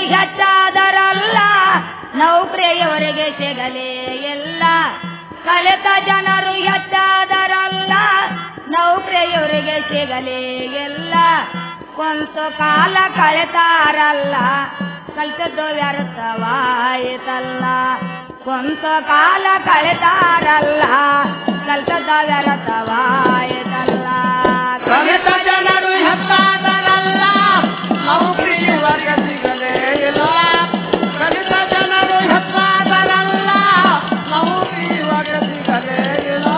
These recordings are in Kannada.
ಹೆಚ್ಚಾದರಲ್ಲ ನೌಕರಿಯವರಿಗೆ ಸಿಗಲೇ ಇಲ್ಲ ಕಲಿತ ಜನರು ಹೆಚ್ಚಾದರಲ್ಲ ನೌಕರಿಯವರಿಗೆ ಸಿಗಲೇ ಇಲ್ಲ ಕೊಂತ ಕಾಲ ಕಳೆತಾರಲ್ಲ ಕಲ್ತದ್ದು ವ್ಯರ್ಥವಾಯಿತಲ್ಲ ಕೊಂತ ಕಾಲ ಕಳೆತಾರಲ್ಲ ಕಲ್ತದ್ದ ವ್ಯರ್ಥವಾಯಿತಲ್ಲ ಕಲಿತ ಜನರು ಹೆಚ್ಚಾದರಲ್ಲ ನೌಕರಿಯವರಿಗೆ ಸಿಗಲೇ ಇಲ್ಲ ಕಲಿತ ಜನರು ಹೆಚ್ಚಾದರಲ್ಲ ನೌಕರಿಯವರಿಗೆ ಸಿಗಲೇ ಇಲ್ಲ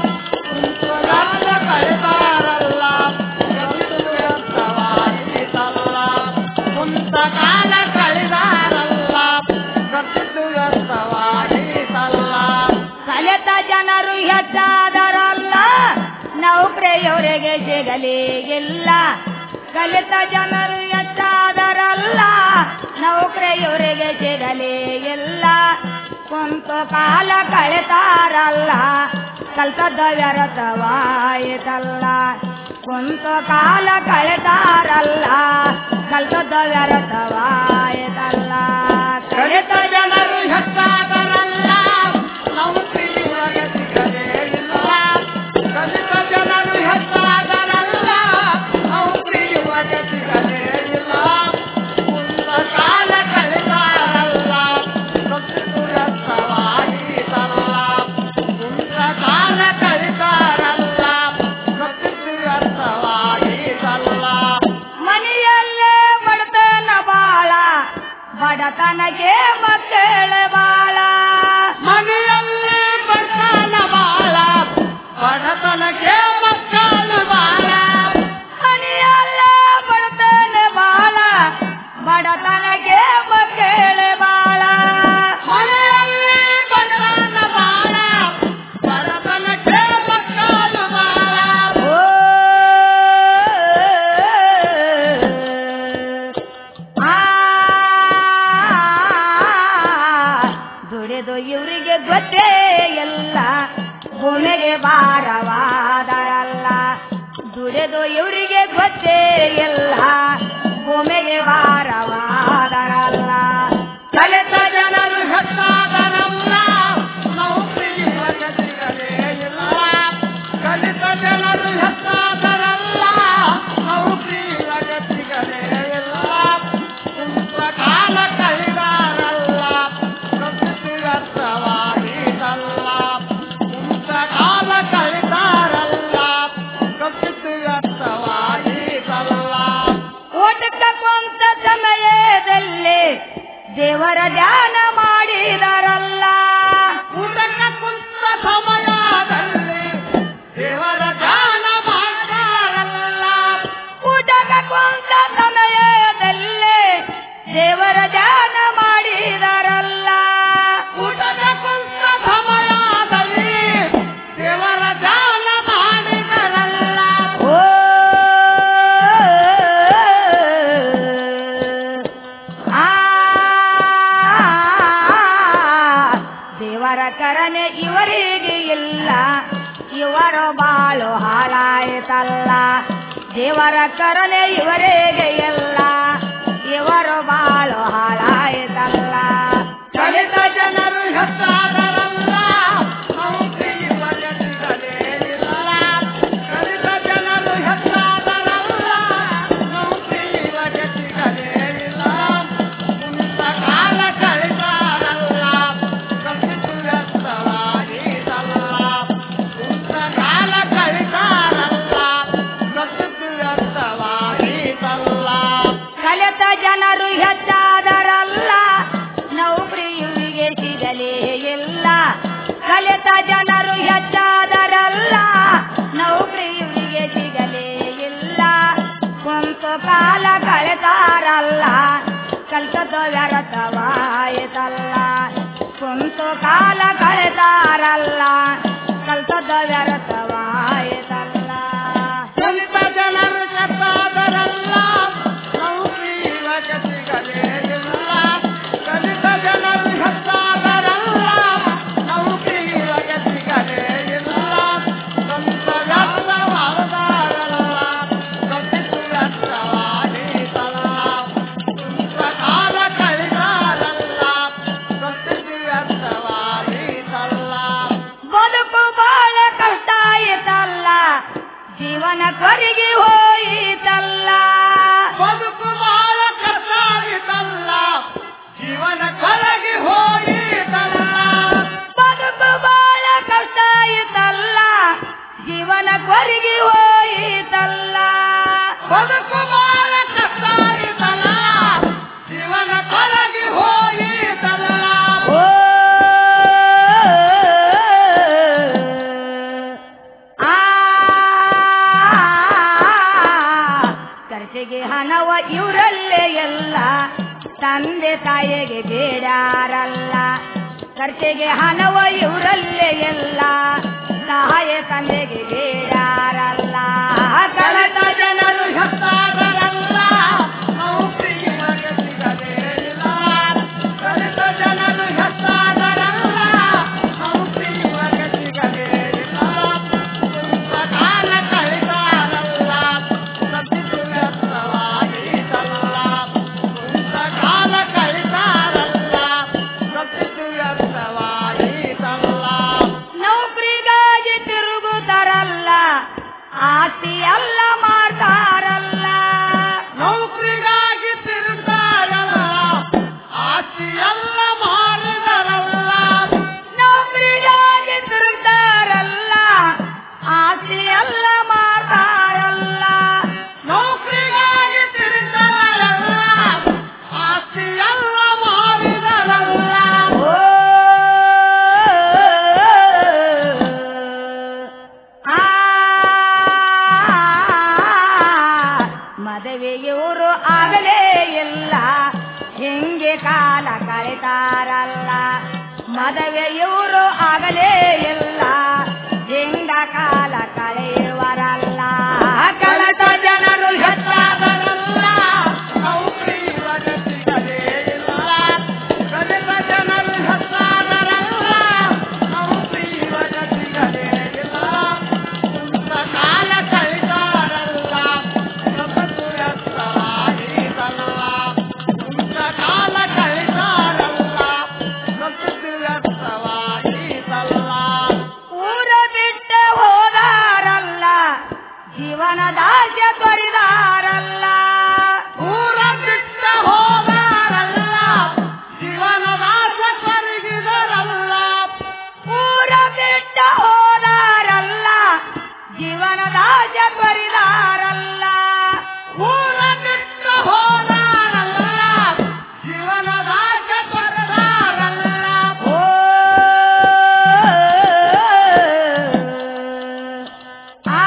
ಕುಂತಲಾದ ಕಲಿತಾರಲ್ಲ ಕಲಿತು ವ್ಯರ್ಥವಾಯಿತಲ್ಲ ಕುಂತ ಕಾಲ ಕಳೆದಾರಲ್ಲ ಕಲಿತು ವ್ಯರ್ಥವಾಯಿತಲ್ಲ ಕಲಿತ ಜನರು ಹೆಚ್ಚಾದರಲ್ಲ ನೌಕರಿಯವರಿಗೆ ಸಿಗಲೇ ಇಲ್ಲ ಕಲಿತ ಜನರು ಹೆಚ್ಚಾದರಲ್ಲ ನೌಕರಿಯವರಿಗೆ ಸಿಗಲೇ ಇಲ್ಲ ಕುಂತ ಕಾಲ ಕಳೆತಾರಲ್ಲ ಕಲ್ತದ್ದ ವ್ಯರ್ಥವಾಯಿತಲ್ಲ ಕುಂತ ಕಾಲ ಕಳೆತಾರಲ್ಲ ಕಲ್ತದ್ದ ವ್ಯರ್ಥವಾಯಿತಲ್ಲ ಕಲಿತ ಜನರು ಹೆಚ್ಚಾದರಲ್ಲ ನೌಕರಿಯವರಿಗೆ ಸಿಗಲೇ ಇಲ್ಲ ಕಲಿತ ಜನರು ಹೆಚ್ಚಾದರಲ್ಲ ನೌಕರಿಯವರಿಗೆ ಸಿಗಲೇ ಇಲ್ಲ ಕುಂತ ಕಾಲ ಕಳೆದಾರಲ್ಲ ಕಲಿತು ವ್ಯರ್ಥವಾಯಿತಲ್ಲ ಕುಂತ ಕಾಲ ಕಳೆದಾರಲ್ಲ ಕಲಿತು ವ್ಯರ್ಥವಾಯಿತಲ್ಲ ಮನೆಯಲ್ಲೇ ಬಡತನ ಬಾಳ ಬಡತನಕ್ಕೆ ಮಕ್ಕಳ ಬಾಳ ಮನೆಯಲ್ಲಿ ಬಡತನ ಬಾಳ ಬಡತನಕ್ಕೆ ಮಕ್ಕಳು ಬಾಳ ಮನೆಯಲ್ಲೇ ಬಡತನ ಬಾಳ ಬಡತನಕ್ಕೆ ಮಕ್ಕಳ ಬಾಳ ಮನೆಯಲ್ಲಿ ಬಡತನ ಬಾಳ ಬಡತನಕ್ಕೆ ಮಕ್ಕಳು ಬಾಳ ಓ ಆ ದುಡಿದು ಇವರಿಗೆ ಗೊತ್ತೇ ಎಲ್ಲ ಭೂಮಿಗೆ ಭಾರವಾದರಲ್ಲ ದುಡಿದು ಇವರಿಗೆ ಗೊತ್ತೇ ಎಲ್ಲ ಭೂಮಿಗೆ ಭಾರವಾದರಲ್ಲ ಕಲಿತ ಜನರು ಹೆಚ್ಚಾದರಲ್ಲ ನೌಕರಿಯವರಿಗೆ ಸಿಗಲೇ ಇಲ್ಲ ಕಲಿತ ಜನರು ಹೆಚ್ಚಾದರಲ್ಲ ನೌಕರಿಯವರಿಗೆ ಸಿಗಲೇ ಇಲ್ಲ ಕುಂತ ಕಾಲ ಕಳೆದಾರಲ್ಲ ಕಲಿತು ವ್ಯರ್ಥವಾಯಿತಲ್ಲ ಕುಂತ ಕಾಲ ಕಳೆದಾರಲ್ಲ ಕಲಿತು ವ್ಯರ್ಥವಾಯಿತಲ್ಲ ಊಟಕ್ಕ ಕುಂತ ಸಮಯದಲ್ಲಿ ದೇವರ ಧ್ಯಾನ ಮಾಡಿದರಲ್ಲ ಊಟಕ್ಕ ಕುಂತ ಸಮಯದಲ್ಲಿ ದೇವರ ಧ್ಯಾನ ಮಾಡಾರಲ್ಲ ಊಟಕ್ಕ ಕುಂತ ಸಮಯದಲ್ಲಿ ದೇವರ ಧ್ಯಾನ ಮಾಡಿದರಲ್ಲ ಊಟದ ಕುಂತ ಸಮಯದಲ್ಲಿ ದೇವರ ಧ್ಯಾನ ಮಾಡಿದರಲ್ಲ ಓ ಆ ದೇವರ ಕರನೆ ಇವರಿಗೆ ಇಲ್ಲ ಇವರ ಬಾಳು ಹಾಳಾಯಿತಲ್ಲ ದೇವರ ಕರನೆ ಇವರಿಗೆ ಇಲ್ಲ ಇವರ ಬಾಳು ಹಾಳಾಯಿತಲ್ಲ ಕಲಿತ ಜನರು ಹೆಚ್ಚಾದರಲ್ಲ ನೌಕರಿಯವರಿಗೆ ಸಿಗಲೇ ಇಲ್ಲ ಕಲಿತ ಜನರು ಹೆಚ್ಚಾದರಲ್ಲ ನೌಕರಿಯವರಿಗೆ ಸಿಗಲೇ ಇಲ್ಲ ಕುಂತ ಕಾಲ ಕಳೆದಾರಲ್ಲ ಕಲಿತು ವ್ಯರ್ಥವಾಯಿತಲ್ಲ ಕುಂತ ಕಾಲ ಕಳೆದಾರಲ್ಲ ಕಲಿತು ವ್ಯರ್ಥವಾಯಿತಲ್ಲ ಕಲಿತ ಜನರು ಹೆಚ್ಚಾದರಲ್ಲ ನೌಕರಿ ಇವರಿಗೆ ಸಿಗಲೇ ಇಲ್ಲ ಕಲಿತ ಜನರು ಹೆಚ್ಚಾದರಲ್ಲ ನೌಕರಿ ಇವರಿಗೆ ಸಿಗಲೇ ಇಲ್ಲ ಕುಂತು ಕಾಲ ಕಳೆತಾರಲ್ಲ ಕಲ್ತದ ವ್ಯರ್ಥವಾಯಿತಲ್ಲ ಕುಂತು ಕಾಲ ಕಳೆತಾರಲ್ಲ ಕಲ್ತದ ವ್ಯರ್ಥವಾಯಿತಲ್ಲ ಕಲಿತ ಜನರು ಕೆಟ್ಟಾದರಲ್ಲ ನೌಕರಿಯವರಿಗೆ ಸಿಗಲೇ ಇಲ್ಲ ಕಲಿತ ಜನರು ಹೆಚ್ಚಾದರಲ್ಲ ನೌಕರಿಯವರಿಗೆ ಸಿಗಲೇ ಇಲ್ಲ ಸ್ವಂತ ವ್ಯರ್ಥವಾದರಲ್ಲ ಕಲಿತು ವ್ಯರ್ಥವಾಯಿತಲ್ಲ ಕುಂತ ಕಾಲ ಕಳೆದಾರಲ್ಲ ಜೀವನ ಕೊರಗಿ ಹೋಯಿತಲ್ಲ ಬದುಕು ಬಾಳ ಕಷ್ಟ ಇತ್ತಲ್ಲ ಜೀವನ ಕೊರಗಿ ಹೋಯಿತಲ್ಲ ಬದುಕು ಬಾಳ ಕಷ್ಟ ಆಯಿತಲ್ಲ ಜೀವನ ಕೊರಗಿ ಹೋಯಿತಲ್ಲ ಓ ಆ ಖರ್ಚಿಗೆ ಹಣವ ಇವರಲ್ಲೇ ಎಲ್ಲ ತಂದೆ ತಾಯಿಗೆ ಬೇಡಾರಲ್ಲ ಖರ್ಚಿಗೆ ಹಣವ ಇವರಲ್ಲೇ ಎಲ್ಲ ಸಹಾಯ ತಂದೆಗೆ ಬೇಡಾರಲ್ಲ ಕಳೆದ ಜನರು ಹೆತ್ತಾದರಲ್ಲ ನೌಕರಿ ನಿಮಗೆ ಸಿಗಲೇ ಇಲ್ಲ ಕಳೆದ ಜನರು ಹೆತ್ತಾದರಲ್ಲ ನೌಕರಿ ನಿಮಗೆ ಸಿಗಲೇ ಇಲ್ಲ ಕುಂತ ಕಾಲ ಕಳೆದಾರಲ್ಲ ಸತ್ತಿತು ವ್ಯರ್ಥವಾಯಿತಲ್ಲ ಕುಂತ ಕಾಲ ಕಳೆದಾರಲ್ಲ ಸತ್ತಿತು ವ್ಯರ್ಥವಾಯಿತಲ್ಲ ನೌಕರಿಗಾಗಿ ತಿರುಗುತ್ತಾರಲ್ಲ ಆಸ್ತಿ ಎಲ್ಲ ಮಾಡ್ತಾರಲ್ಲ ನೌಕರಿಗಾಗಿ ತಿರುಗಾರಲ್ಲ ಆಸ್ತಿ ಎಲ್ಲ ಮಾರಿದರಲ್ಲ ನೌಕರಿಗಾಗಿ ತಿರುಗ್ತಾರಲ್ಲ ಆಸ್ತಿ ಎಲ್ಲ ಮಾಡ್ತಾರಲ್ಲ ನೌಕರಿಗಾಗಿ ತಿರುಗಾರಲ್ಲ ಆಸ್ತಿ ಎಲ್ಲ ಮಾರಿದರಲ್ಲ ಓ ಆ ಮದುವೆಯವರು ಆಗಲೇ ಇಲ್ಲ ಹಿಂಗೆ ಕಾಲ ಕಳಿತಾರಲ್ಲ ಮದುವೆಯವರು ಆಗಲೇ ಇಲ್ಲ ಹಿಂಗ ಕಾಲ ಕಳೆಯುವರಲ್ಲ ಕಳತ ಜನರು ಹೆತ್ತಾದರಲ್ಲ ನೌಕರಿ ಇವಾಗ ಸಿಗಲೇ ಇಲ್ಲ ಕಲಿತ ಜನರು ಹೆತ್ತಾದರಲ್ಲ ನೌಕರಿ ಇವಾಗ ಸಿಗಲೇ ಇಲ್ಲ ಕುಂತ ಕಾಲ ಕಳೆದಾರಲ್ಲ ಸತತು ವ್ಯರ್ಥವಾಯಿತಲ್ಲ ಕುಂತ ಕಾಲ ಕಳೆದಾರಲ್ಲ ಸತತು ವ್ಯರ್ಥವಾಯಿತಲ್ಲ ಊರ ಬಿಟ್ಟ ಹೋದಾರಲ್ಲ ಜೀವನದಾಶ ತೊರೆದಾರಲ್ಲ ಊರ ಬಿಟ್ಟ ಹೋದಾರಲ್ಲ ಜೀವನದಾಸ ಕರಗಿದರಲ್ಲ ಊರ ಬಿಟ್ಟ ಹೋದಾರಲ್ಲ ಜೀವನದಾಶ ತೊರೆದಾರಲ್ಲ ಊರ ಬಿಟ್ಟ ಹೋದಾರಲ್ಲ ಜೀವನದಾಸ ಕರೆದಾರಲ್ಲ ಓ ಆ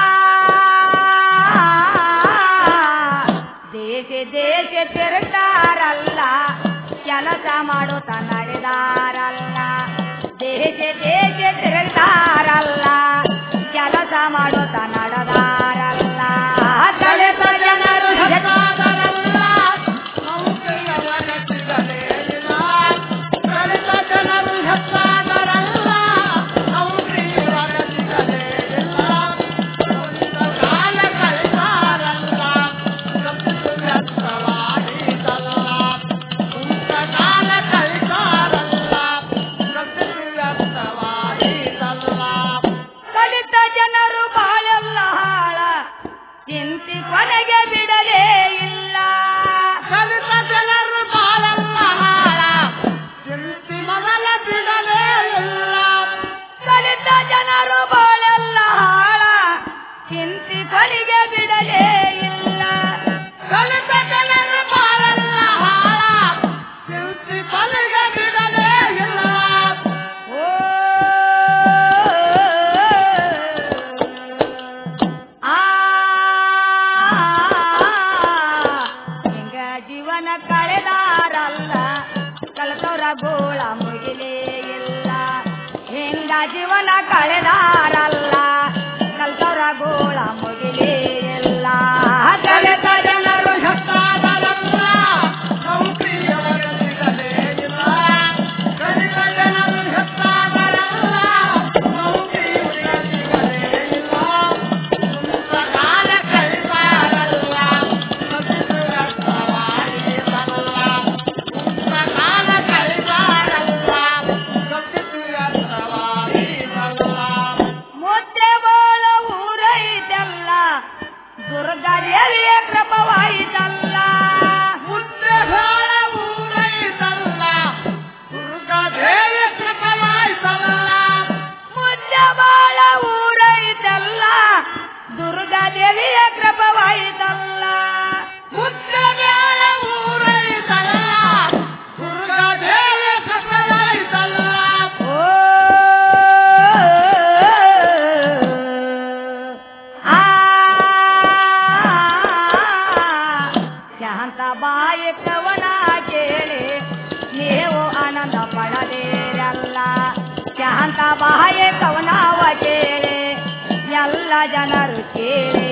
ದೇಶ ದೇಶ ತಿರುಗ್ತಾರಲ್ಲ ಕೆಲಸ ಮಾಡುತ್ತ ನಡೆದಾರಲ್ಲ ದೇಶ ದೇಶ ತಿರುಗ್ತಾರಲ್ಲ ಕೆಲಸ ಮಾಡುತ್ತ ನಡೆದಾರಲ್ಲ ಕಳೆದ ಜನರು ಹೆತ್ತಾದರಲ್ಲ ನೌಕರಿಯವರ ಸಿಗಲೇ ಇಲ್ಲ ಕಲಿತ ಜನರು ಹೆತ್ತಾದರಲ್ಲ ನೌಕರಿಯವರ ಸಿಗಲೇ ಇಲ್ಲ ಕುಂತ ಕಾಲ ಕಳೆದಾರಲ್ಲ ಸತ್ತಿತು ವ್ಯರ್ಥವಾಯಿತಲ್ಲ ಕುಂತ ಕಾಲ ಕಳೆದಾರಲ್ಲ ಸತ್ತಿತು ವ್ಯರ್ಥವಾಯಿತಲ್ಲ ಕಲಿತ ಜನರು ಬಾಳೆಲ್ಲ ಹಾಳ ಚಿಂತಿ ಕೊನೆಗೆ ಬಿಡಲೇ ಇಲ್ಲ ಕಲಿತ ಜನರು ಬಾಳಲ್ಲ ಹಾಳ ಚಿಂತಿ ಮೊದಲ ಬಿಡಲೇ ಇಲ್ಲ ಕಲಿತ ಜನರು ಬಾಳೆಲ್ಲ ಹಾಳ ಚಿಂತಿ ಕೊನೆಗೆ ಬಿಡಲೇ ಇಲ್ಲ ಕಲಿತ ಜನರು ಬಾಳಲ್ಲ ಹಾಳ ಚಿಂತಿ ಕೊನೆಗೆ ಬಿಡಲೇ ಇಲ್ಲ ಓ ಆ ಹಿಂಗ ಜೀವನ ಕಳೆದಾರಲ್ಲ ಕಲ್ತವ್ರ ಗೋಳ ಮುಗಿಲೇ ಇಲ್ಲ ಹಿಂಗ ಜೀವನ ಕಳೆದಾರಲ್ಲ ಕಲ್ತವ್ರ ಗೋಳ ಮುಗಿಲೇ ಇಲ್ಲ ಕಲಿತ ಜನರು ಹೆತ್ತಾದರಲ್ಲ ನೌಕರಿಯವರ ಸಿಗಲೇ ಇಲ್ಲ ಕಲಿತ ಜನರು ಹೆತ್ತಾದರಲ್ಲ ನೌಕರಿಯವರ ಸಿಗಲೇ ಇಲ್ಲ ಕುಂತ ಕಾಲ ಕಳೆದಾರಲ್ಲ ಸತ್ತಿತು ವ್ಯರ್ಥವಾಯಿತಲ್ಲ ಕುಂತ ಕಾಲ ಕಳೆದಾರಲ್ಲ ಸತ್ತಿತು ವ್ಯರ್ಥವಾಯಿತಲ್ಲ ಮುದ್ದೆ ಬೋ ಮಾತ ಬಾಯೆ ಕವನಾವ ಕೇಳೆ ಎಲ್ಲ ಜನರು ಕೇಳೆ